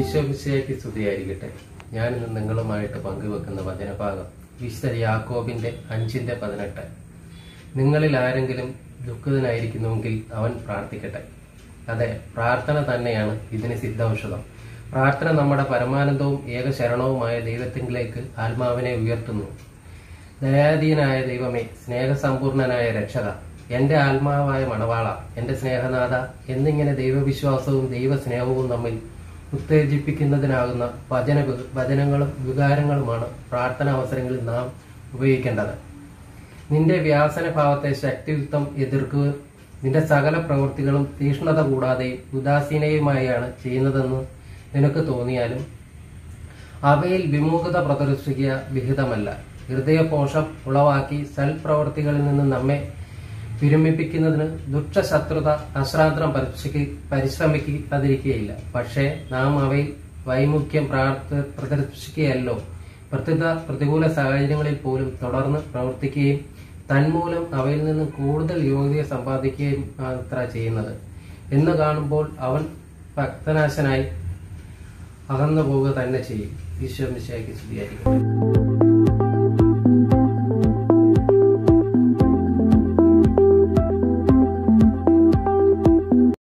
ഈശോമിശയ്ക്ക് സ്തുതിയായിരിക്കട്ടെ ഞാനിന്ന് നിങ്ങളുമായിട്ട് പങ്കുവെക്കുന്ന വചനഭാഗം വിശുദ്ധ യാക്കോബിന്റെ അഞ്ചിന്റെ പതിനെട്ട് നിങ്ങളിൽ ആരെങ്കിലും ദുഃഖിതനായിരിക്കുന്നുവെങ്കിൽ അവൻ പ്രാർത്ഥിക്കട്ടെ അതെ പ്രാർത്ഥന തന്നെയാണ് ഇതിന് സിദ്ധൌഷധം പ്രാർത്ഥന നമ്മുടെ പരമാനന്ദവും ഏകശരണവുമായ ദൈവത്തിങ്കിലേക്ക് ആത്മാവിനെ ഉയർത്തുന്നു ദയാധീനായ ദൈവമേ സ്നേഹസമ്പൂർണനായ രക്ഷക എന്റെ ആത്മാവായ മണവാള എന്റെ സ്നേഹനാഥ എന്നിങ്ങനെ ദൈവവിശ്വാസവും ദൈവസ്നേഹവും നമ്മിൽ ഉത്തേജിപ്പിക്കുന്നതിനാകുന്ന വചന വചനങ്ങളും വികാരങ്ങളുമാണ് പ്രാർത്ഥന അവസരങ്ങളിൽ നാം ഉപയോഗിക്കേണ്ടത് നിന്റെ വ്യാസന ഭാവത്തെ ശക്തിയുക്തം എതിർക്കുക നിന്റെ സകല പ്രവൃത്തികളും തീഷ്ണത കൂടാതെയും ഉദാസീനയുമായാണ് ചെയ്യുന്നതെന്ന് നിനക്ക് തോന്നിയാലും അവയിൽ വിമുഖത പ്രദർശിക്കുക വിഹിതമല്ല ഹൃദയപോഷം ഉളവാക്കി സൽപ്രവർത്തികളിൽ നിന്ന് നമ്മെ വിരമിപ്പിക്കുന്നതിന് ദുഷ്ടശത്രുത അശ്രാന്തം പരിശ്രമി പരിശ്രമിക്കാതിരിക്കുകയില്ല പക്ഷേ നാം അവയിൽ വൈമുഖ്യം പ്രാർത്ഥ പ്രദർശിക്കുകയല്ലോ പ്രത്യുത പ്രതികൂല സാഹചര്യങ്ങളിൽ പോലും തുടർന്ന് പ്രവർത്തിക്കുകയും തന്മൂലം അവയിൽ നിന്നും കൂടുതൽ യോഗ്യത സമ്പാദിക്കുകയും അത്ര ചെയ്യുന്നത് എന്ന് കാണുമ്പോൾ അവൻ ഭക്തനാശനായി അകന്നു പോവുക തന്നെ ചെയ്യും ഈശ്വരൻ ശേഖരിക്കുകയായിരിക്കും